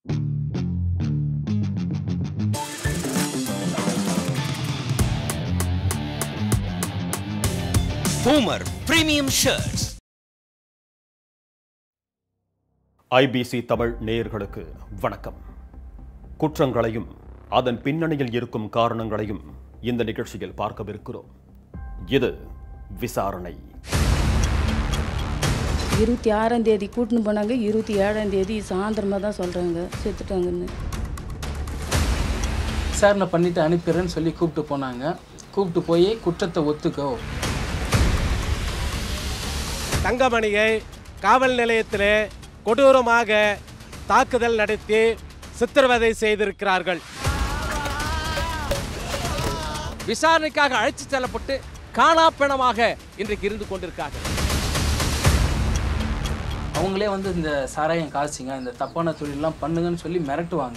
Boomer Premium Shirts. IBC Tamil நேயர்களுக்கு வணக்கம் குற்றங்களையும் அதன் பின்னணியில் இருக்கும் காரணங்களையும் இந்த நிகழ்ச்சியில் பார்க்கவிருக்கிறோம் இது விசாரணை இருபத்தி ஆறாம் தேதி கூட்டின்னு போனாங்க இருபத்தி ஏழாம் தேதி சாயந்தரமாக தான் சொல்கிறாங்க செத்துட்டாங்கன்னு விசாரணை பண்ணிட்டு அனுப்பிடுறேன்னு சொல்லி கூப்பிட்டு போனாங்க கூப்பிட்டு போய் குற்றத்தை ஒத்துக்கோ தங்கமணியை காவல் நிலையத்திலே கொடூரமாக தாக்குதல் நடத்தி சித்திரவதை செய்திருக்கிறார்கள் விசாரணைக்காக அழைத்து செல்லப்பட்டு காணாப்பணமாக இன்றைக்கு இருந்து கொண்டிருக்கார்கள் அவங்களே வந்து இந்த சாராயம் காய்ச்சிங்க இந்த தப்பான தொழிலெலாம் பண்ணுங்கன்னு சொல்லி மிரட்டுவாங்க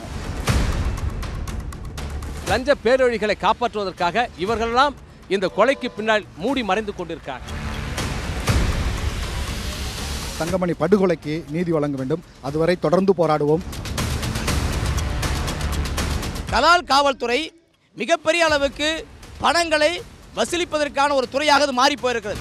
லஞ்ச பேரொழிகளை காப்பாற்றுவதற்காக இவர்களெல்லாம் இந்த கொலைக்கு பின்னால் மூடி மறைந்து கொண்டிருக்கார்கள் தங்கமணி படுகொலைக்கு நீதி வழங்க வேண்டும் அதுவரை தொடர்ந்து போராடுவோம் கலால் காவல்துறை மிகப்பெரிய அளவுக்கு பணங்களை வசூலிப்பதற்கான ஒரு துறையாக அது மாறி போயிருக்கிறது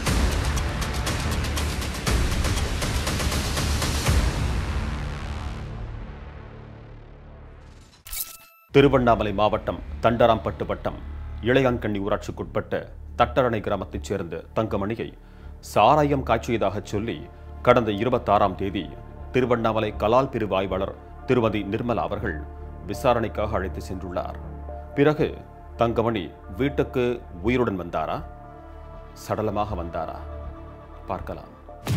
திருவண்ணாமலை மாவட்டம் தண்டராம்பட்டு வட்டம் இளையான்கண்ணி ஊராட்சிக்குட்பட்ட தட்டரணை கிராமத்தைச் சேர்ந்த தங்கமணியை சாராயம் காய்ச்சியதாகச் சொல்லி கடந்த இருபத்தாறாம் தேதி திருவண்ணாமலை கலால் பிரிவு ஆய்வாளர் திருமதி நிர்மலா அவர்கள் விசாரணைக்காக அழைத்து சென்றுள்ளார் பிறகு தங்கமணி வீட்டுக்கு உயிருடன் வந்தாரா சடலமாக வந்தாரா பார்க்கலாம்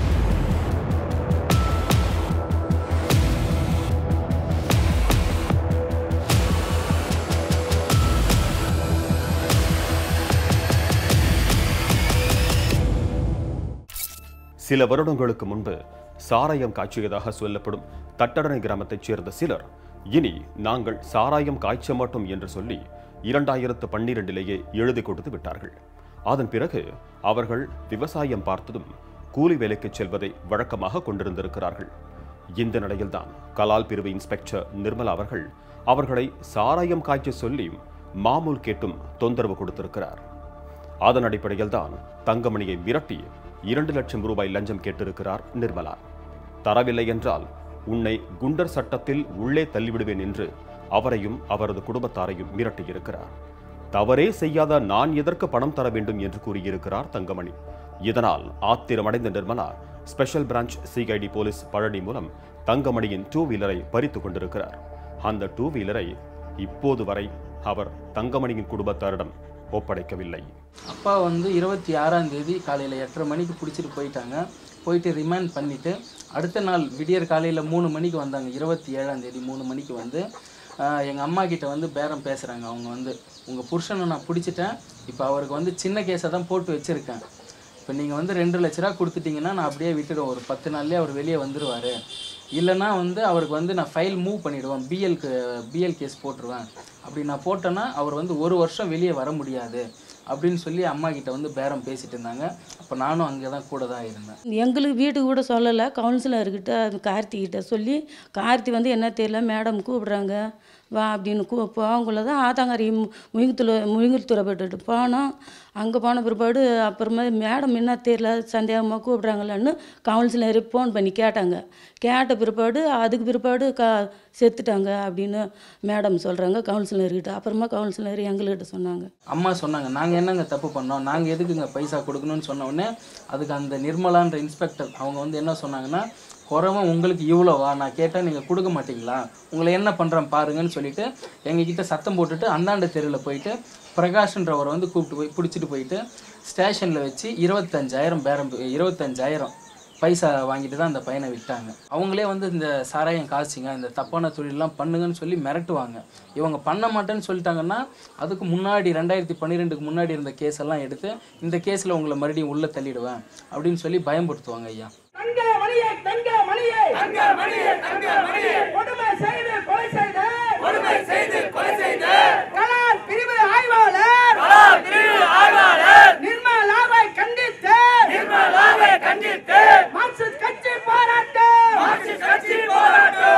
சில வருடங்களுக்கு முன்பு சாராயம் காய்ச்சியதாக சொல்லப்படும் தட்டடனை கிராமத்தைச் சேர்ந்த சிலர் இனி நாங்கள் சாராயம் காய்ச்ச மாட்டோம் என்று சொல்லி இரண்டாயிரத்து பன்னிரண்டிலேயே எழுதி கொடுத்து விட்டார்கள் அதன் பிறகு அவர்கள் விவசாயம் பார்த்ததும் கூலி வேலைக்கு செல்வதை வழக்கமாக கொண்டிருந்திருக்கிறார்கள் இந்த நிலையில்தான் கலால் பிரிவு இன்ஸ்பெக்டர் நிர்மலா அவர்கள் அவர்களை சாராயம் காய்ச்ச சொல்லி மாமூல் கேட்டும் தொந்தரவு கொடுத்திருக்கிறார் அதன் அடிப்படையில் தான் தங்கமணியை மிரட்டி இரண்டு லட்சம் ரூபாய் லஞ்சம் கேட்டிருக்கிறார் நிர்மலா தரவில்லை என்றால் உன்னை குண்டர் சட்டத்தில் உள்ளே தள்ளிவிடுவேன் என்று அவரையும் அவரது குடும்பத்தாரையும் மிரட்டியிருக்கிறார் தவறே செய்யாத நான் எதற்கு பணம் தர வேண்டும் என்று கூறியிருக்கிறார் தங்கமணி இதனால் ஆத்திரமடைந்த Nirmala special branch CID police Palani மூலம் தங்கமணியின் டூ வீலரை பறித்து கொண்டிருக்கிறார் அந்த டூ வீலரை இப்போது வரை அவர் தங்கமணியின் குடும்பத்தாரிடம் ஒப்படைக்கவில்லை அப்பா வந்து இருபத்தி ஆறாம் தேதி காலையில் எட்டரை மணிக்கு பிடிச்சிட்டு போயிட்டாங்க போயிட்டு ரிமாண்ட் பண்ணிவிட்டு அடுத்த நாள் விடியற் காலையில் மூணு மணிக்கு வந்தாங்க இருபத்தி ஏழாம் தேதி மூணு மணிக்கு வந்து எங்கள் அம்மா கிட்ட வந்து பேரம் பேசுகிறாங்க அவங்க வந்து உங்கள் புருஷனை நான் பிடிச்சிட்டேன் இப்போ அவருக்கு வந்து சின்ன கேஸை தான் போட்டு வச்சுருக்கேன் இப்போ நீங்கள் வந்து ரெண்டு லட்ச ரூபா கொடுத்துட்டீங்கன்னா நான் அப்படியே விட்டுடுவேன் ஒரு பத்து நாள்லேயே அவர் வெளியே வந்துடுவார் இல்லைன்னா வந்து அவருக்கு வந்து நான் ஃபைல் மூவ் பண்ணிவிடுவேன் பிஎல்க்கு பிஎல் கேஸ் போட்டுருவேன் அப்படி நான் போட்டேன்னா அவர் வந்து ஒரு வருஷம் வெளியே வர முடியாது அப்படின்னு சொல்லி அம்மா கிட்ட வந்து பேரம் பேசிட்டு இருந்தாங்க அப்போ நானும் அங்கே தான் கூட தான் இருந்தேன் எங்களுக்கு வீட்டுக்கு கூட சொல்லலை கவுன்சிலர்கிட்ட கார்த்திகிட்ட சொல்லி கார்த்தி வந்து என்ன தெரியல மேடம் கூப்பிடுறாங்க வா அப்படின்னு கூ போகக்குள்ள தான் ஆத்தாங்காரி முயங்குத்துல முயங்குத்துறை போட்டுட்டு போனோம் அங்கே போன பிற்பாடு அப்புறமா மேடம் என்ன தெரியல சந்தேகமாக கூப்பிட்றாங்களான்னு கவுன்சிலர் ஃபோன் பண்ணி கேட்டாங்க கேட்ட பிற்பாடு அதுக்கு பிற்பாடு க செத்துட்டாங்க அப்படின்னு மேடம் சொல்கிறாங்க கவுன்சிலர்கிட்ட அப்புறமா கவுன்சிலர் எங்கள்கிட்ட சொன்னாங்க அம்மா சொன்னாங்க நாங்கள் என்னங்க தப்பு பண்ணோம் நாங்கள் எதுக்குங்க பைசா கொடுக்கணும்னு சொன்ன உடனே அதுக்கு அந்த நிர்மலான்ற இன்ஸ்பெக்டர் அவங்க வந்து என்ன சொன்னாங்கன்னா குறவன் உங்களுக்கு இவ்வளோவா நான் கேட்டால் நீங்கள் கொடுக்க மாட்டீங்களா உங்களை என்ன பண்ணுறேன் பாருங்கன்னு சொல்லிட்டு எங்ககிட்ட சத்தம் போட்டுட்டு அந்தாண்ட தெருவில் போயிட்டு பிரகாஷ்ன்றவரை வந்து கூப்பிட்டு போய் பிடிச்சிட்டு போயிட்டு ஸ்டேஷனில் வச்சு இருபத்தஞ்சாயிரம் பேரம் இருபத்தஞ்சாயிரம் பைசா வாங்கிட்டு தான் அந்த பையனை விட்டாங்க அவங்களே வந்து இந்த சாராயம் காய்ச்சிங்க இந்த தப்பான தொழிலெலாம் பண்ணுங்கன்னு சொல்லி மிரட்டுவாங்க இவங்க பண்ண மாட்டேன்னு சொல்லிட்டாங்கன்னா அதுக்கு முன்னாடி ரெண்டாயிரத்தி பன்னிரெண்டுக்கு முன்னாடி இருந்த கேஸ் எல்லாம் எடுத்து இந்த கேஸில் உங்களை மறுபடியும் உள்ளே தள்ளிடுவேன் அப்படின்னு சொல்லி பயன்படுத்துவாங்க ஐயா தங்க மணியை தங்க மணியை தங்க மணியை தங்க மணியை கொடுமை செய்து கொலை செய்து கொடுமை செய்து கொலை செய்து கலால் பிரிவு ஆய்வாளர் கலால் பிரிவு ஆய்வாளர் நிர்மலாவை கண்டித்து நிர்மலாவை கண்டித்து மார்க்சிஸ்ட் கட்சி போராட்டம் மார்க்சிஸ்ட் கட்சி போராட்டம்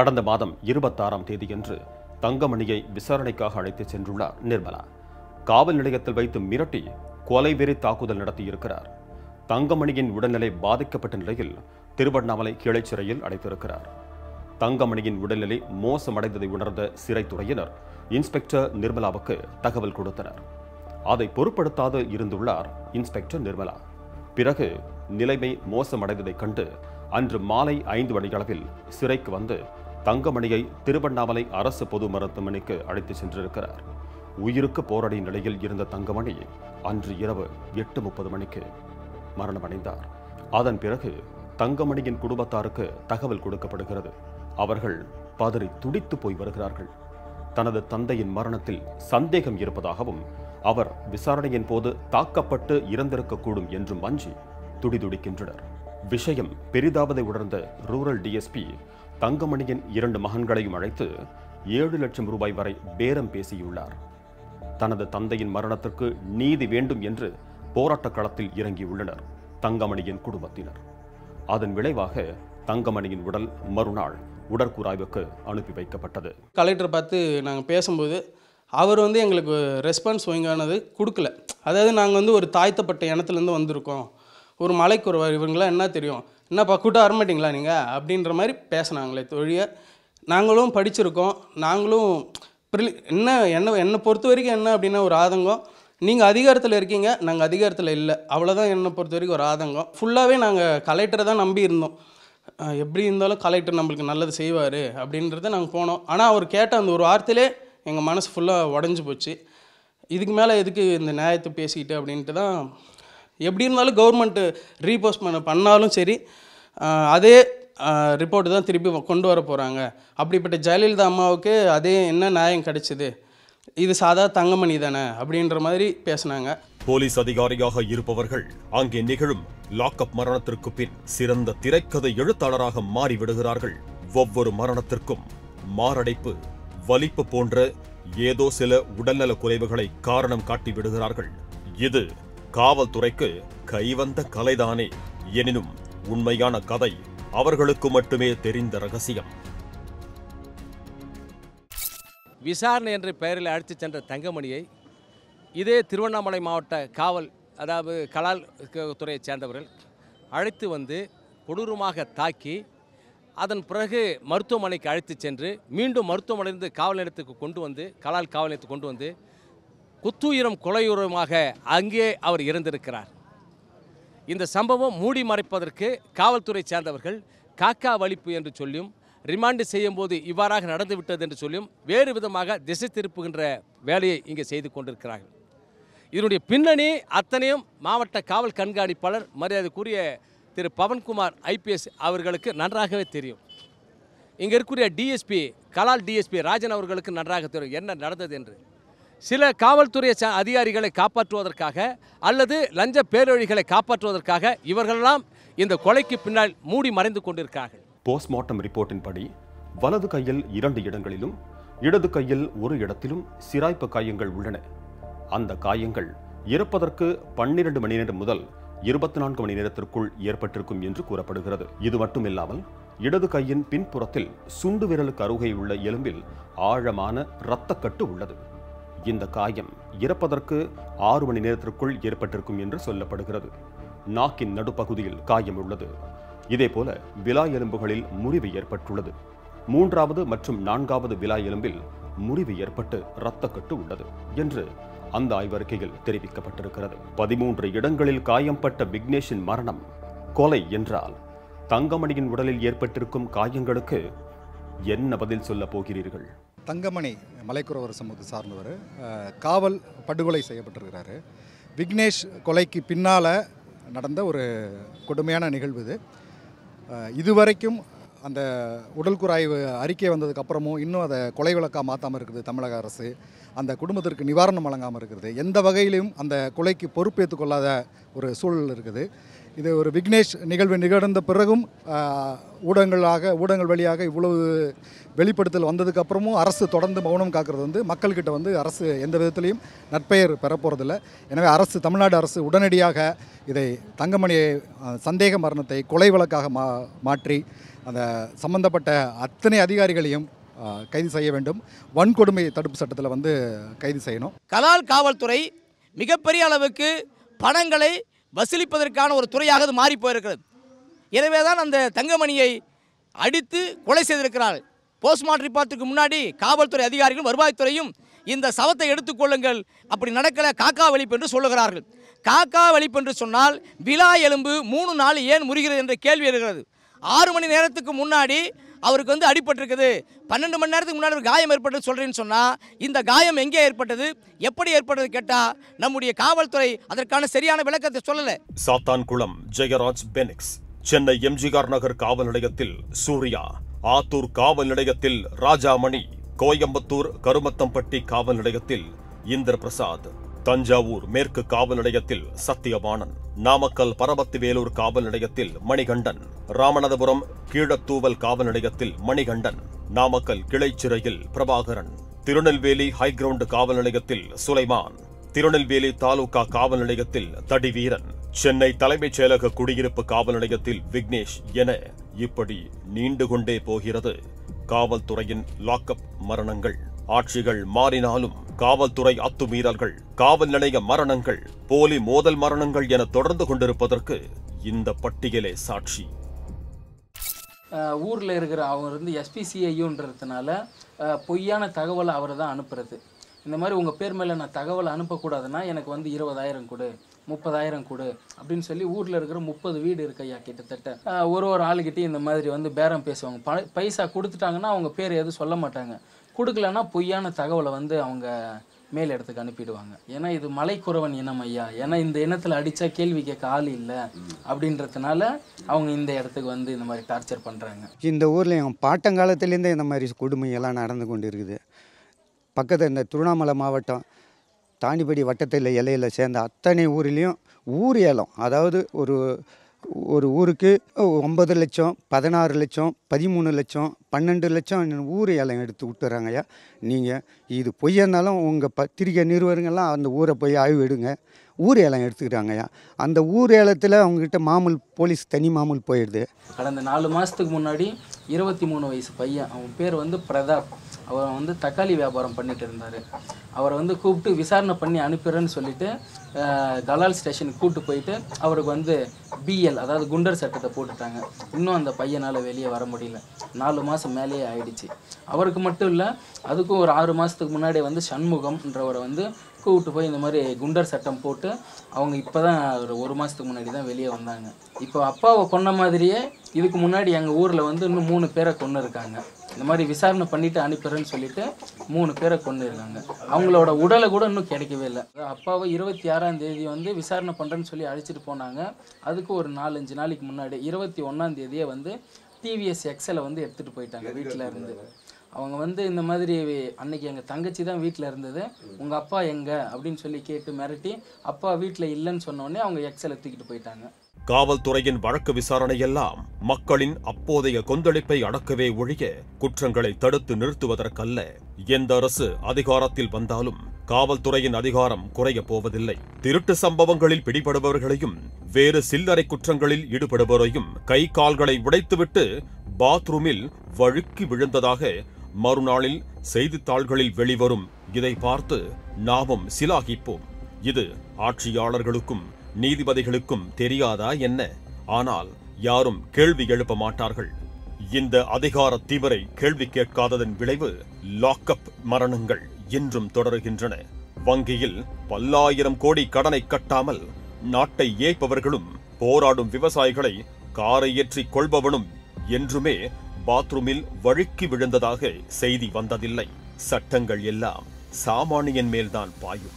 கடந்த மாதம் இருபத்தாறாம் தேதியன்று தங்கமணியை விசாரணைக்காக அழைத்துச் சென்றுள்ளார் நிர்மலா காவல் நிலையத்தில் வைத்து மிரட்டி கொலைவெறி தாக்குதல் நடத்தியிருக்கிறார் தங்கமணியின் உடல்நிலை பாதிக்கப்பட்ட நிலையில் திருவண்ணாமலை கிளை சிறையில் அடைத்திருக்கிறார் தங்கமணியின் உடல்நிலை மோசமடைந்ததை உணர்ந்த சிறைத்துறையினர் இன்ஸ்பெக்டர் நிர்மலாவுக்கு தகவல் கொடுத்தனர் அதை பொருட்படுத்தாது இருந்துள்ளார் இன்ஸ்பெக்டர் நிர்மலா பிறகு நிலைமை மோசமடைந்ததைக் கண்டு அன்று மாலை ஐந்து மணியளவில் சிறைக்கு வந்து தங்கமணியை திருவண்ணாமலை அரசு பொது மருத்துவமனைக்கு அழைத்து சென்றிருக்கிறார் உயிருக்கு போராடிய நிலையில் இருந்த தங்கமணி அன்று இரவு எட்டு முப்பது மணிக்கு மரணமடைந்தார் அதன் பிறகு தங்கமணியின் குடும்பத்தாருக்கு தகவல் கொடுக்கப்படுகிறது அவர்கள் பதறி துடித்து போய் வருகிறார்கள் தனது தந்தையின் மரணத்தில் சந்தேகம் இருப்பதாகவும் அவர் விசாரணையின் போது தாக்கப்பட்டு இறந்திருக்கக்கூடும் என்றும் அஞ்சி துடிதுடிக்கின்றனர் விஷயம் பெரிதாவதை உணர்ந்த ரூரல் டிஎஸ்பி தங்கமணியின் இரண்டு மகன்களையும் அழைத்து ஏழு லட்சம் ரூபாய் வரை பேரம் பேசியுள்ளார் தனது தந்தையின் மரணத்திற்கு நீதி வேண்டும் என்று போராட்டக் களத்தில் இறங்கியுள்ளனர் தங்கமணியின் குடும்பத்தினர் அதன் விளைவாக தங்கமணியின் உடல் மறுநாள் உடற்கூராய்வுக்கு அனுப்பி வைக்கப்பட்டது கலெக்டர் பார்த்து நாங்கள் பேசும்போது அவர் வந்து எங்களுக்கு ரெஸ்பான்ஸ் ஒழுங்கானது கொடுக்கல அதாவது நாங்கள் வந்து ஒரு தாழ்த்தப்பட்ட இனத்துலேருந்து வந்திருக்கோம் ஒரு மலைக்குறவர் இவங்களாம் என்ன தெரியும் என்னப்பா கூட்டம் வரமாட்டிங்களா நீங்கள் அப்படின்ற மாதிரி பேசினாங்களே தொழிய நாங்களும் படிச்சிருக்கோம் நாங்களும் ப்ரிலி- என்ன என்ன என்னை பொறுத்த வரைக்கும் என்ன அப்படின்னா ஒரு ஆதங்கம் நீங்கள் அதிகாரத்தில் இருக்கீங்க நாங்கள் அதிகாரத்தில் இல்லை அவ்வளோதான் என்னை பொறுத்த வரைக்கும் ஒரு ஆதங்கம் ஃபுல்லாகவே நாங்கள் கலெக்டரை தான் நம்பி இருந்தோம் அஹ் எப்படி இருந்தாலும் கலெக்டர் நம்மளுக்கு நல்லது செய்வார் அப்படின்றத நாங்கள் போனோம் ஆனால் அவர் கேட்ட அந்த ஒரு வார்த்தையிலே எங்கள் மனசு ஃபுல்லாக உடஞ்சி போச்சு இதுக்கு மேலே எதுக்கு இந்த நியாயத்தை பேசிக்கிட்டு அப்படின்ட்டு தான் எப்படி இருந்தாலும் கவர்மெண்ட்டு ரீபோஸ்ட் பண்ண பண்ணாலும் சரி அஹ் அதே ரிப்போர்ட் தான் திருப்பி கொண்டு வர போகிறாங்க அப்படிப்பட்ட ஜெயலலிதா அம்மாவுக்கு அதே என்ன நியாயம் கிடைச்சிது இது சாதா தங்கமணி தானே அப்படின்ற மாதிரி பேசுனாங்க போலீஸ் அதிகாரியாக இருப்பவர்கள் அங்கே நிகழும் லாக்அப் மரணத்திற்கு பின் சிறந்த திரைக்கதை எழுத்தாளராக மாறிவிடுகிறார்கள் ஒவ்வொரு மரணத்திற்கும் மாரடைப்பு வலிப்பு போன்ற ஏதோ சில உடல்நல குறைவுகளை காரணம் காட்டி விடுகிறார்கள் இது காவல்துறைக்கு கைவந்த கலைதானே எனினும் உண்மையான கதை அவர்களுக்கு மட்டுமே தெரிந்த ரகசியம் விசாரணை என்ற பெயரில் அழைத்துச் சென்ற தங்கமணியை இதே திருவண்ணாமலை மாவட்ட காவல் அதாவது கலால் க- துறையைச் சேர்ந்தவர்கள் அழைத்து வந்து கொடூரமாக தாக்கி அதன் பிறகு மருத்துவமனைக்கு அழைத்துச் சென்று மீண்டும் மருத்துவமனையிலிருந்து காவல் நிலையத்துக்கு கொண்டு வந்து கலால் காவல் நிலையத்துக்கு கொண்டு வந்து குத்துயிரம் கொலையுரமாக அங்கே அவர் இறந்திருக்கிறார் இந்த சம்பவம் மூடி மறைப்பதற்கு காவல்துறை சேர்ந்தவர்கள் காக்கா வலிப்பு என்று சொல்லியும் ரிமாண்டு செய்யும் போது இவ்வாறாக நடந்துவிட்டது என்று சொல்லியும் வேறு விதமாக திசை திருப்புகின்ற வேலையை இங்கே செய்து கொண்டிருக்கிறார்கள் இதனுடைய பின்னணி அத்தனையும் மாவட்ட காவல் கண்காணிப்பாளர் மரியாதைக்குரிய திரு பவன்குமார் ஐபிஎஸ் அவர்களுக்கு நன்றாகவே தெரியும் இங்கே இருக்கக்கூடிய டிஎஸ்பி கலால் டிஎஸ்பி ராஜன் அவர்களுக்கு நன்றாக தெரியும் என்ன நடந்தது என்று சில காவல்துறை ச- அதிகாரிகளை காப்பாற்றுவதற்காக அல்லது லஞ்ச பேரொழிகளை காப்பாற்றுவதற்காக இவர்களெல்லாம் இந்த கொலைக்கு பின்னால் மூடி மறைந்து கொண்டிருக்கிறார்கள் போஸ்ட்மார்ட்டம் ரிப்போர்ட்டின்படி வலது கையில் இரண்டு இடங்களிலும் இடது கையில் ஒரு இடத்திலும் சிராய்ப்பு காயங்கள் உள்ளன அந்த காயங்கள் இறப்பதற்கு பன்னிரண்டு மணி நேரம் முதல் இருபத்தி நான்கு மணி நேரத்திற்குள் ஏற்பட்டிருக்கும் என்று கூறப்படுகிறது இது மட்டுமில்லாமல் இடது கையின் பின்புறத்தில் சுண்டு விரலுக்கு அருகே உள்ள எலும்பில் ஆழமான இரத்தக்கட்டு உள்ளது இந்த காயம் இறப்பதற்கு ஆறு மணி நேரத்திற்குள் ஏற்பட்டிருக்கும் என்று சொல்லப்படுகிறது நாக்கின் நடுப்பகுதியில் காயம் உள்ளது இதேபோல விலா எலும்புகளில் முறிவு ஏற்பட்டுள்ளது மூன்றாவது மற்றும் நான்காவது விலா எலும்பில் முறிவு ஏற்பட்டு இரத்தக்கட்டு உள்ளது என்று அந்த ஆய்வறிக்கையில் தெரிவிக்கப்பட்டிருக்கிறது பதிமூன்று இடங்களில் காயம்பட்ட விக்னேஷின் மரணம் கொலை என்றால் தங்கமணியின் உடலில் ஏற்பட்டிருக்கும் காயங்களுக்கு என்ன பதில் சொல்ல போகிறீர்கள் தங்கமணி மலைக்குறவர் சமூகத்தை சார்ந்தவர் அஹ், காவல் படுகொலை செய்யப்பட்டிருக்கிறாரு விக்னேஷ் கொலைக்கு பின்னால் நடந்த ஒரு கொடுமையான நிகழ்வு இது அஹ், இதுவரைக்கும் அந்த உடல் குறாய்வு அறிக்கை வந்ததுக்கு அப்புறமும் இன்னும் அதை கொலை வழக்காக மாற்றாமல் இருக்குது தமிழக அரசு அந்த குடும்பத்திற்கு நிவாரணம் வழங்காமல் இருக்கிறது எந்த வகையிலும் அந்த கொலைக்கு பொறுப்பேற்றுக் கொள்ளாத ஒரு சூழல் இருக்குது இது ஒரு விக்னேஷ் நிகழ்வு நிகழ்ந்த பிறகும் ஆஹ், ஊடகங்களாக ஊடகங்கள் வழியாக இவ்வளவு வெளிப்படுத்தல் வந்ததுக்கு அப்புறமும் அரசு தொடர்ந்து மௌனம் காக்கிறது வந்து மக்கள்கிட்ட வந்து அரசு எந்த விதத்திலையும் நற்பெயர் பெற போகிறதில்ல எனவே அரசு தமிழ்நாடு அரசு உடனடியாக இதை தங்கமணியை ஆஹ், சந்தேக மரணத்தை கொலை வழக்காக மா மாற்றி அந்த சம்பந்தப்பட்ட அத்தனை அதிகாரிகளையும் ஆஹ், கைது செய்ய வேண்டும் வன்கொடுமை தடுப்பு சட்டத்தில் வந்து கைது செய்யணும் கலால் காவல்துறை மிகப்பெரிய அளவுக்கு பணங்களை வசூலிப்பதற்கான ஒரு துறையாக அது மாறி போயிருக்கிறது எனவே தான் அந்த தங்கமணியை அடித்து கொலை செய்திருக்கிறார் போஸ்ட்மார்ட்டம் ரிப்போர்ட்டுக்கு முன்னாடி காவல்துறை அதிகாரிகளும் வருவாய்த்துறையும் இந்த சவத்தை எடுத்துக்கொள்ளுங்கள் அப்படி நடக்கல காக்கா வலிப்பு என்று சொல்லுகிறார்கள் காக்கா வலிப்பு என்று சொன்னால் விழா எலும்பு மூணு நாள் ஏன் முறிகிறது என்ற கேள்வி இருக்கிறது ஆறு மணி நேரத்துக்கு முன்னாடி அவருக்கு வந்து அடிபட்டிருக்குது பன்னெண்டு மணி நேரத்துக்கு முன்னாடி ஒரு காயம் ஏற்பட்டது சொல்கிறேன்னு சொன்னால் இந்த காயம் எங்கே ஏற்பட்டது எப்படி ஏற்பட்டது கேட்டால் நம்முடைய காவல்துறை அதற்கான சரியான விளக்கத்தை சொல்லலை சாத்தான்குளம் ஜெயராஜ் பெனிக்ஸ் சென்னை எம்ஜிஆர் நகர் காவல் நிலையத்தில் சூர்யா ஆத்தூர் காவல் நிலையத்தில் ராஜாமணி கோயம்புத்தூர் கருமத்தம்பட்டி காவல் நிலையத்தில் இந்திர பிரசாத் தஞ்சாவூர் மேற்கு காவல் நிலையத்தில் சத்தியவாணன் நாமக்கல் பரபத்தி வேலூர் காவல் நிலையத்தில் மணிகண்டன் ராமநாதபுரம் கீழத்தூவல் காவல் நிலையத்தில் மணிகண்டன் நாமக்கல் கிளைச்சிறையில் பிரபாகரன் திருநெல்வேலி ஹைகிரவுண்ட் காவல் நிலையத்தில் சுலைமான் திருநெல்வேலி தாலுகா காவல் நிலையத்தில் தடிவீரன் சென்னை தலைமைச் செயலக குடியிருப்பு காவல் நிலையத்தில் விக்னேஷ் என இப்படி நீண்டு கொண்டே போகிறது காவல்துறையின் லாக்அப் மரணங்கள் ஆட்சிகள் மாறினாலும் காவல்துறை அத்துமீறல்கள் காவல் நிலைய மரணங்கள் போலி மோதல் மரணங்கள் என தொடர்ந்து கொண்டிருப்பதற்கு இந்த பட்டியலே சாட்சி ஊரில் இருக்கிற அவர் வந்து எஸ்பிசிஐயுன்றதுனால பொய்யான தகவலை அவர் தான் அனுப்புறது இந்த மாதிரி உங்கள் பேர் மேலே நான் தகவலை அனுப்பக்கூடாதுன்னா எனக்கு வந்து இருபதாயிரம் கொடு முப்பதாயிரம் கொடு அப்படின்னு சொல்லி ஊரில் இருக்கிற முப்பது வீடு இருக்கு ஐயா கிட்டத்தட்ட அஹ், ஒரு ஒரு ஆளுகிட்டையும் இந்த மாதிரி வந்து பேரம் பேசுவாங்க ப பைசா கொடுத்துட்டாங்கன்னா அவங்க பேர் எதுவும் சொல்ல மாட்டாங்க கொடுக்கலன்னா பொய்யான தகவலை வந்து அவங்க மேல் இடத்துக்கு அனுப்பிடுவாங்க ஏன்னா இது மலைக்குறவன் இனம் ஐயா ஏன்னா இந்த இனத்தில் அடித்தா கேள்வி கேட்க ஆள் இல்லை அப்படின்றதுனால அவங்க இந்த இடத்துக்கு வந்து இந்த மாதிரி டார்ச்சர் பண்ணுறாங்க இந்த ஊரில் என் பாட்டங்காலத்துலேருந்தே இந்த மாதிரி கொடுமையெல்லாம் நடந்து கொண்டு இருக்குது பக்கத்தில் இந்த திருவண்ணாமலை மாவட்டம் தாண்டிப்படி வட்டத்தில் எல்லையில் சேர்ந்த அத்தனை ஊர்லேயும் ஊர் ஏலம் அதாவது ஒரு ஒரு ஊருக்கு ஒன்பது லட்சம் பதினாறு லட்சம் பதிமூணு லட்சம் பன்னெண்டு லட்சம் ஊர் ஏலம் எடுத்து விட்டுறாங்கய்யா நீங்கள் இது பொய்யனாலும் உங்கள் பத்திரிகை நிறுவனங்கள்லாம் அந்த ஊரை போய் ஆய்வு எடுங்க ஊர் ஏலம் எடுத்துக்கிறாங்கய்யா அந்த ஊர் ஏலத்தில் அவங்ககிட்ட மாமூல் போலீஸ் தனி மாமூல் போயிடுது கடந்த நாலு மாதத்துக்கு முன்னாடி இருபத்தி மூணு வயசு பையன் அவன் பேர் வந்து பிரதாப் அவர் வந்து தக்காளி வியாபாரம் பண்ணிட்டு இருந்தார் அவரை வந்து கூப்பிட்டு விசாரணை பண்ணி அனுப்பிடுறேன்னு சொல்லிட்டு அஹ், கலால் ஸ்டேஷனுக்கு கூப்பிட்டு போயிட்டு அவருக்கு வந்து பிஎல் அதாவது குண்டர் சட்டத்தை போட்டுட்டாங்க இன்னும் அந்த பையனால் வெளியே வர முடியல நாலு மாதம் மேலேயே ஆயிடுச்சு அவருக்கு மட்டும் இல்லை அதுக்கும் ஒரு ஆறு மாதத்துக்கு முன்னாடி வந்து சண்முகம்ன்றவரை வந்து கூப்பிட்டு போய் இந்த மாதிரி குண்டர் சட்டம் போட்டு அவங்க இப்போ தான் ஒரு ஒரு மாதத்துக்கு முன்னாடி தான் வெளியே வந்தாங்க இப்போ அப்பாவை கொன்ன மாதிரியே இதுக்கு முன்னாடி எங்கள் ஊரில் வந்து இன்னும் மூணு பேரை கொன்று இருக்காங்க இந்த மாதிரி விசாரணை பண்ணிட்டு அனுப்புறேன்னு சொல்லிட்டு மூணு பேரை கொண்டு இருக்காங்க அவங்களோட உடலை கூட இன்னும் கிடைக்கவே இல்லை அதாவது அப்பாவை இருபத்தி ஆறாம் தேதி வந்து விசாரணை பண்ணுறேன்னு சொல்லி அழைச்சிட்டு போனாங்க அதுக்கு ஒரு நாலஞ்சு நாளைக்கு முன்னாடி இருபத்தி ஒன்றாம் தேதியே வந்து டிவிஎஸ் எக்ஸலை வந்து எடுத்துகிட்டு போயிட்டாங்க வீட்டில் இருந்து அவங்க வந்து இந்த மாதிரி அன்னைக்கு எங்கள் தங்கச்சி தான் வீட்டில் இருந்தது உங்கள் அப்பா எங்கே அப்படின்னு சொல்லி கேட்டு மிரட்டி அப்பா வீட்டில் இல்லைன்னு சொன்ன உடனே அவங்க எக்ஸலை தூக்கிட்டு போயிட்டாங்க காவல்துறையின் வழக்கு விசாரணையெல்லாம் மக்களின் அப்போதைய கொந்தளிப்பை அடக்கவே ஒழிய குற்றங்களை தடுத்து நிறுத்துவதற்கல்ல எந்த அரசு அதிகாரத்தில் வந்தாலும் காவல்துறையின் அதிகாரம் குறையப் போவதில்லை திருட்டு சம்பவங்களில் பிடிபடுபவர்களையும் வேறு சில்லறை குற்றங்களில் ஈடுபடுபவரையும் கை கால்களை உடைத்துவிட்டு பாத்ரூமில் வழுக்கி விழுந்ததாக மறுநாளில் செய்தித்தாள்களில் வெளிவரும் இதை பார்த்து நாமும் சிலாகிப்போம் இது ஆட்சியாளர்களுக்கும் நீதிபதிகளுக்கும் தெரியாதா என்ன ஆனால் யாரும் கேள்வி எழுப்ப மாட்டார்கள் இந்த அதிகார திமிரை கேள்வி கேட்காததன் விளைவு லாக்அப் மரணங்கள் இன்றும் தொடருகின்றன வங்கியில் பல்லாயிரம் கோடி கடனை கட்டாமல் நாட்டை ஏய்ப்பவர்களும் போராடும் விவசாயிகளை காரை ஏற்றிக் கொள்பவனும் என்றுமே பாத்ரூமில் வழுக்கி விழுந்ததாக செய்தி வந்ததில்லை சட்டங்கள் எல்லாம் சாமானியன் மேல்தான் பாயும்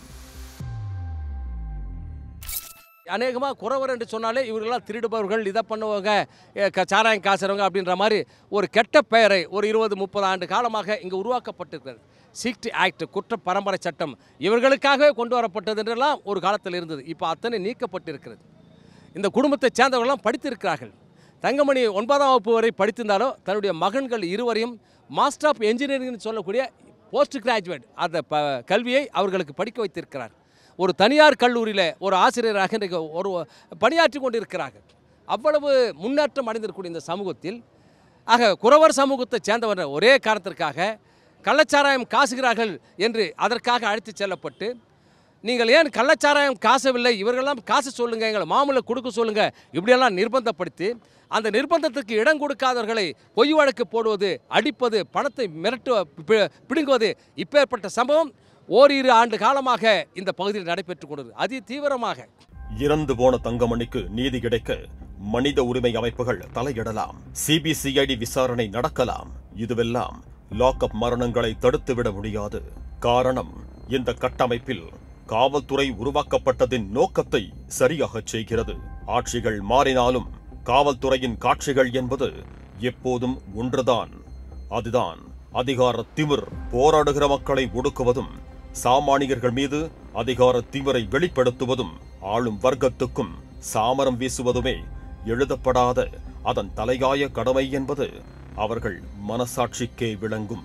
அநேகமாக குறவர் என்று சொன்னாலே இவர்களாம் திருடுபவர்கள் இதை பண்ணுவாங்க எ, க- சாராயம் காசுறவங்க அப்படின்ற மாதிரி ஒரு கெட்ட பெயரை ஒரு இருபது முப்பது ஆண்டு காலமாக இங்கே உருவாக்கப்பட்டிருக்கிறது சிக்ஸ்டி ஆக்ட் குற்ற பரம்பரை சட்டம் இவர்களுக்காகவே கொண்டு வரப்பட்டது என்றெல்லாம் ஒரு காலத்தில் இருந்தது இப்போ அத்தனை நீக்கப்பட்டிருக்கிறது இந்த குடும்பத்தைச் சேர்ந்தவர்கள்லாம் படித்திருக்கிறார்கள் தங்கமணி ஒன்பதாம் வகுப்பு வரை படித்திருந்தாலும் தன்னுடைய மகன்கள் இருவரையும் மாஸ்டர் ஆஃப் என்ஜினியரிங்னு சொல்லக்கூடிய போஸ்ட் கிராஜுவேட் அந்த ப கல்வியை அவர்களுக்கு படிக்க வைத்திருக்கிறார் ஒரு தனியார் கல்லூரியில் ஒரு ஆசிரியராக இன்றைக்கு ஒரு பணியாற்றி கொண்டிருக்கிறார்கள் அவ்வளவு முன்னேற்றம் அடைந்திருக்கக்கூடிய இந்த சமூகத்தில் ஆக குறவர் சமூகத்தைச் சேர்ந்தவர் ஒரே காரணத்திற்காக கள்ளச்சாராயம் காசுகிறார்கள் என்று அதற்காக அழைத்துச் செல்லப்பட்டு நீங்கள் ஏன் கள்ளச்சாராயம் காசவில்லை இவர்களெல்லாம் காசு சொல்லுங்க எங்களை மாமூலை கொடுக்க சொல்லுங்க இப்படியெல்லாம் நிர்பந்தப்படுத்தி அந்த நிர்பந்தத்துக்கு இடம் கொடுக்காதவர்களை பொய் வழக்கு போடுவது அடிப்பது பணத்தை மிரட்டு பி- பிடுங்குவது இப்பேற்பட்ட சம்பவம் ஓரிரு ஆண்டு காலமாக இந்த பகுதியில் நடைபெற்றுக் கொண்டது அதி தீவிரமாக இறந்து போன தங்கமணிக்கு நீதி கிடைக்க மனித உரிமை அமைப்புகள் தலையிடலாம் சிபிசிஐடி விசாரணை நடக்கலாம் இதுவெல்லாம் லாக்அப் மரணங்களை தடுத்துவிட முடியாது காரணம் இந்த கட்டமைப்பில் காவல்துறை உருவாக்கப்பட்டதின் நோக்கத்தை சரியாகச் செய்கிறது ஆட்சிகள் மாறினாலும் காவல்துறையின் காட்சிகள் என்பது எப்போதும் ஒன்றுதான் அதுதான் அதிகார திமிர் போராடுகிற மக்களை ஒடுக்குவதும் சாமானியர்கள் மீது அதிகார திமிரை வெளிப்படுத்துவதும் ஆளும் வர்க்கத்துக்கும் சாமரம் வீசுவதுமே எழுதப்படாத அதன் தலையாய கடமை என்பது அவர்கள் மனசாட்சிக்கே விளங்கும்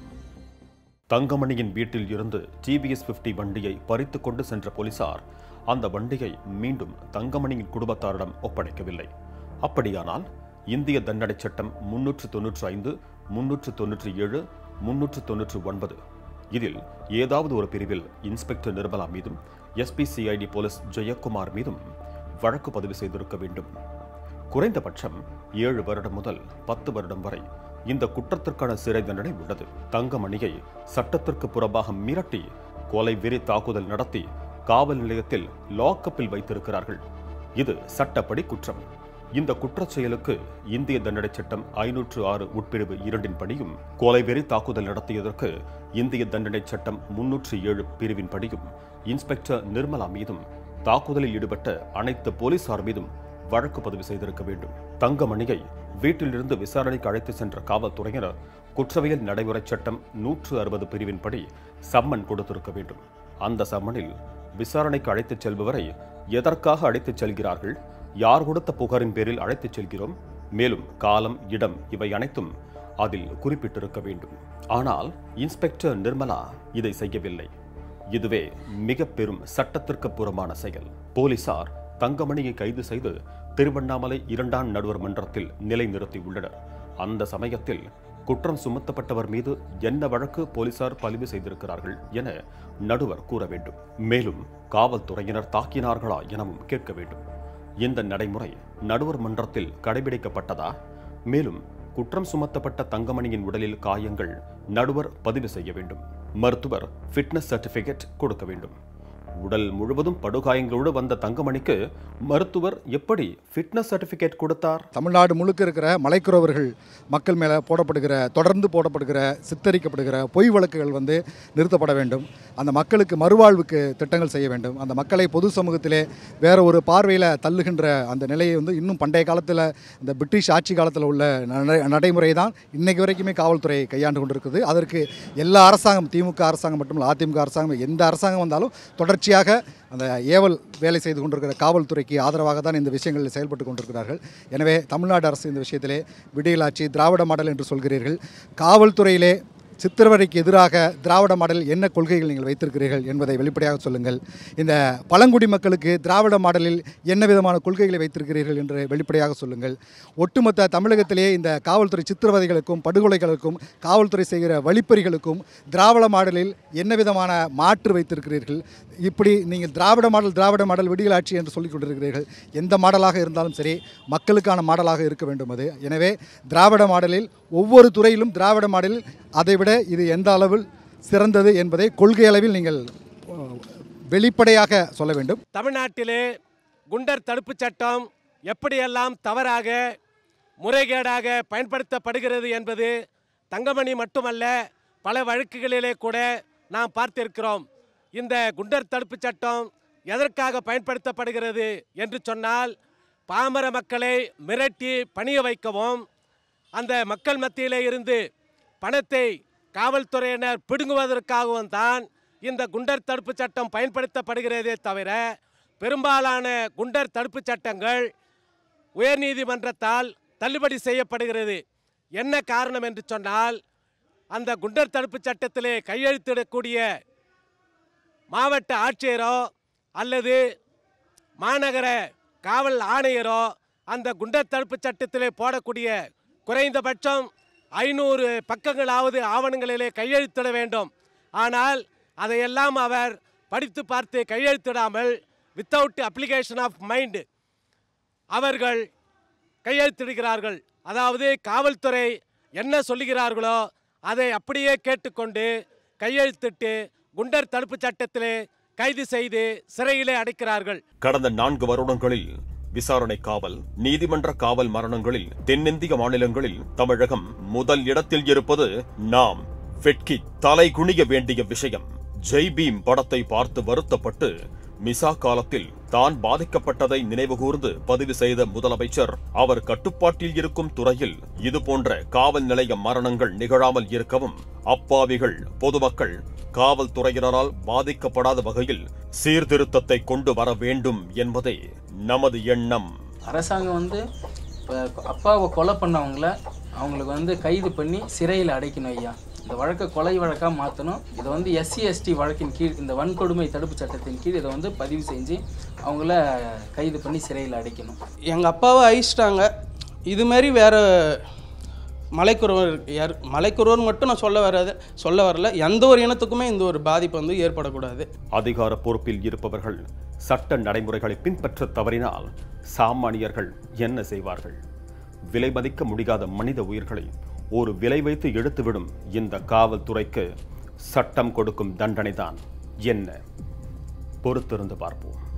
தங்கமணியின் வீட்டில் இருந்து டிவிஎஸ் பிப்டி வண்டியை பறித்து கொண்டு சென்ற போலீசார் அந்த வண்டியை மீண்டும் தங்கமணியின் குடும்பத்தாரிடம் ஒப்படைக்கவில்லை அப்படியானால் இந்திய தண்டனை சட்டம் முன்னூற்று தொன்னூற்று ஐந்து முன்னூற்று தொன்னூற்றி ஏழு முன்னூற்று தொன்னூற்று ஒன்பது இதில் ஏதாவது ஒரு பிரிவில் இன்ஸ்பெக்டர் நிர்மலா மீதும் எஸ்பிசிஐடி போலீஸ் ஜெயக்குமார் மீதும் வழக்கு பதிவு செய்திருக்க வேண்டும் குறைந்தபட்சம் ஏழு வருடம் முதல் பத்து வருடம் வரை இந்த குற்றத்திற்கான சிறை தண்டனை உள்ளது தங்கமணியை சட்டத்திற்கு புறம்பாக மிரட்டி கொலை வெறி தாக்குதல் நடத்தி காவல் நிலையத்தில் லாக்கப்பில் வைத்திருக்கிறார்கள் இது சட்டப்படி குற்றம் இந்த குற்றச் செயலுக்கு இந்திய தண்டனை சட்டம் ஐநூற்று ஆறு உட்பிரிவு இரண்டின் படியும் கொலை வெறி தாக்குதல் நடத்தியதற்கு இந்திய தண்டனை சட்டம் முன்னூற்று ஏழு பிரிவின் படியும் இன்ஸ்பெக்டர் நிர்மலா மீதும் தாக்குதலில் ஈடுபட்ட அனைத்து போலீசார் மீதும் வழக்கு பதிவு செய்திருக்க வேண்டும் தங்கமணியை வீட்டிலிருந்து விசாரணைக்கு அழைத்து சென்ற காவல்துறையினர் குற்றவியல் நடைமுறை சட்டம் நூற்று அறுபது பிரிவின்படி சம்மன் கொடுத்திருக்க வேண்டும் அந்த சம்மனில் விசாரணைக்கு அழைத்துச் செல்பவரை எதற்காக அழைத்துச் செல்கிறார்கள் யார் கொடுத்த புகாரின் பேரில் அழைத்துச் செல்கிறோம் மேலும் காலம் இடம் இவை அனைத்தும் அதில் குறிப்பிட்டிருக்க வேண்டும் ஆனால் இன்ஸ்பெக்டர் நிர்மலா இதை செய்யவில்லை இதுவே மிக பெரும் சட்டத்திற்கு புறமான செயல் போலீசார் தங்கமணியை கைது செய்து திருவண்ணாமலை இரண்டாம் நடுவர் மன்றத்தில் நிலைநிறுத்தியுள்ளனர் அந்த சமயத்தில் குற்றம் சுமத்தப்பட்டவர் மீது என்ன வழக்கு போலீசார் பதிவு செய்திருக்கிறார்கள் என நடுவர் கூற வேண்டும் மேலும் காவல்துறையினர் தாக்கினார்களா எனவும் கேட்க வேண்டும் இந்த நடைமுறை நடுவர் மன்றத்தில் கடைபிடிக்கப்பட்டதா மேலும் குற்றம் சுமத்தப்பட்ட தங்கமணியின் உடலில் காயங்கள் நடுவர் பதிவு செய்ய வேண்டும் மருத்துவர் ஃபிட்னஸ் சர்டிபிகேட் கொடுக்க வேண்டும் உடல் முழுவதும் படுகாயங்களோடு வந்த தங்கமணிக்கு மருத்துவர் எப்படி ஃபிட்னஸ் சர்டிபிகேட் கொடுத்தார் தமிழ்நாடு முழுக்க இருக்கிற மலைக்குறவர்கள் மக்கள் மேலே போடப்படுகிற தொடர்ந்து போடப்படுகிற சித்தரிக்கப்படுகிற பொய் வழக்குகள் வந்து நிறுத்தப்பட வேண்டும் அந்த மக்களுக்கு மறுவாழ்வுக்கு திட்டங்கள் செய்ய வேண்டும் அந்த மக்களை பொது சமூகத்திலே வேற ஒரு பார்வையில் தள்ளுகின்ற அந்த நிலையை வந்து இன்னும் பண்டைய காலத்தில் இந்த பிரிட்டிஷ் ஆட்சி காலத்தில் உள்ள நட- நடைமுறை தான் இன்னைக்கு வரைக்குமே காவல்துறை கையாண்டு கொண்டிருக்குது அதற்கு எல்லா அரசாங்கம் திமுக அரசாங்கம் மட்டும் இல்லை அதிமுக அரசாங்கம் எந்த அரசாங்கம் வந்தாலும் தொடர்ச்சியாக அந்த ஏவல் வேலை செய்து கொண்டிருக்கிற காவல்துறைக்கு ஆதரவாக தான் இந்த விஷயங்களில் செயல்பட்டு கொண்டிருக்கிறார்கள் எனவே தமிழ்நாடு அரசு இந்த விஷயத்திலே விடியலாட்சி திராவிட மாடல் என்று சொல்கிறீர்கள் காவல்துறையிலே சித்திரவதைக்கு எதிராக திராவிட மாடல் என்ன கொள்கைகள் நீங்கள் வைத்திருக்கிறீர்கள் என்பதை வெளிப்படையாக சொல்லுங்கள் இந்த பழங்குடி மக்களுக்கு திராவிட மாடலில் என்ன விதமான கொள்கைகளை வைத்திருக்கிறீர்கள் என்று வெளிப்படையாக சொல்லுங்கள் ஒட்டுமொத்த தமிழகத்திலே இந்த காவல்துறை சித்திரவதைகளுக்கும் படுகொலைகளுக்கும் காவல்துறை செய்கிற வழிப்பறிகளுக்கும் திராவிட மாடலில் என்ன விதமான மாற்று வைத்திருக்கிறீர்கள் இப்படி நீங்கள் திராவிட மாடல் திராவிட மாடல் விடியலாட்சி என்று சொல்லிக் கொண்டிருக்கிறீர்கள் எந்த மாடலாக இருந்தாலும் சரி மக்களுக்கான மாடலாக இருக்க வேண்டும் அது எனவே திராவிட மாடலில் ஒவ்வொரு துறையிலும் திராவிட மாடலில் அதைவிட இது எந்த அளவில் சிறந்தது என்பதை கொள்கை அளவில் நீங்கள் அஹ், வெளிப்படையாக சொல்ல வேண்டும் தமிழ்நாட்டிலே குண்டர் தடுப்புச் சட்டம் எப்படியெல்லாம் தவறாக முறைகேடாக பயன்படுத்தப்படுகிறது என்பது தங்கமணி மட்டுமல்ல பல வழக்குகளிலே கூட நாம் பார்த்திருக்கிறோம் இந்த குண்டர் தடுப்புச் சட்டம் எதற்காக பயன்படுத்தப்படுகிறது என்று சொன்னால் பாமர மக்களை மிரட்டி பணிய வைக்கவும் அந்த மக்கள் மத்தியிலே இருந்து பணத்தை காவல்துறையினர் பிடுங்குவதற்காகவும் தான் இந்த குண்டர் தடுப்புச் சட்டம் பயன்படுத்தப்படுகிறதே தவிர பெரும்பாலான குண்டர் தடுப்புச் சட்டங்கள் உயர்நீதிமன்றத்தால் தள்ளுபடி செய்யப்படுகிறது என்ன காரணம் என்று சொன்னால் அந்த குண்டர் தடுப்புச் சட்டத்திலே கையெழுத்திடக்கூடிய மாவட்ட ஆட்சியரோ அல்லது மாநகர காவல் ஆணையரோ அந்த குண்டர் தடுப்புச் சட்டத்திலே போடக்கூடிய குறைந்தபட்சம் ஐநூறு பக்கங்களாவது ஆவணங்களிலே கையெழுத்திட வேண்டும் ஆனால் அதையெல்லாம் அவர் படித்து பார்த்து கையெழுத்திடாமல் வித்தவுட் அப்ளிகேஷன் ஆஃப் மைண்ட் அவர்கள் கையெழுத்திடுகிறார்கள் அதாவது காவல்துறை என்ன சொல்லுகிறார்களோ அதை அப்படியே கேட்டுக்கொண்டு கையெழுத்திட்டு குண்டர் தடுப்புச் சட்டத்திலே கைது செய்து சிறையிலே அடைக்கிறார்கள் கடந்த நான்கு வருடங்களில் விசாரணை காவல் நீதிமன்ற காவல் மரணங்களில் தென்னிந்திய மாநிலங்களில் தமிழகம் முதல் இடத்தில் இருப்பது நாம் வெட்கி தலை குனிய வேண்டிய விஷயம் ஜெய் பீம் படத்தை பார்த்து வருத்தப்பட்டு மிசா காலத்தில் தான் பாதிக்கப்பட்டதை நினைவுகூர்ந்து பதிவு செய்த முதலமைச்சர் அவர் கட்டுப்பாட்டில் இருக்கும் துறையில் இதுபோன்ற காவல் நிலைய மரணங்கள் நிகழாமல் இருக்கவும் அப்பாவிகள் பொதுமக்கள் காவல்துறையினரால் பாதிக்கப்படாத வகையில் சீர்திருத்தத்தை கொண்டு வர வேண்டும் என்பதே நமது எண்ணம் அரசாங்கம் வந்து இப்போ அப்பாவை கொலை பண்ணவங்கள அவங்களுக்கு வந்து கைது பண்ணி சிறையில் அடைக்கணும் ஐயா இந்த வழக்கை கொலை வழக்காக மாற்றணும் இதை வந்து எஸ்சி எஸ்டி வழக்கின் கீழ் இந்த வன்கொடுமை தடுப்பு சட்டத்தின் கீழ் இதை வந்து பதிவு செஞ்சு அவங்கள கைது பண்ணி சிறையில் அடைக்கணும் எங்கள் அப்பாவை அழிச்சிட்டாங்க இதுமாரி வேறு மலைக்குறவர் யார் மலைக்குறவர் மட்டும் நான் சொல்ல வராது சொல்ல வரல எந்த ஒரு இனத்துக்குமே இந்த ஒரு பாதிப்பு வந்து ஏற்படக்கூடாது அதிகார பொறுப்பில் இருப்பவர்கள் சட்ட நடைமுறைகளை பின்பற்ற தவறினால் சாமானியர்கள் என்ன செய்வார்கள் விலை மதிக்க முடியாத மனித உயிர்களை ஒரு விலை வைத்து எடுத்துவிடும் இந்த காவல்துறைக்கு சட்டம் கொடுக்கும் தண்டனைதான் என்ன பொறுத்திருந்து பார்ப்போம்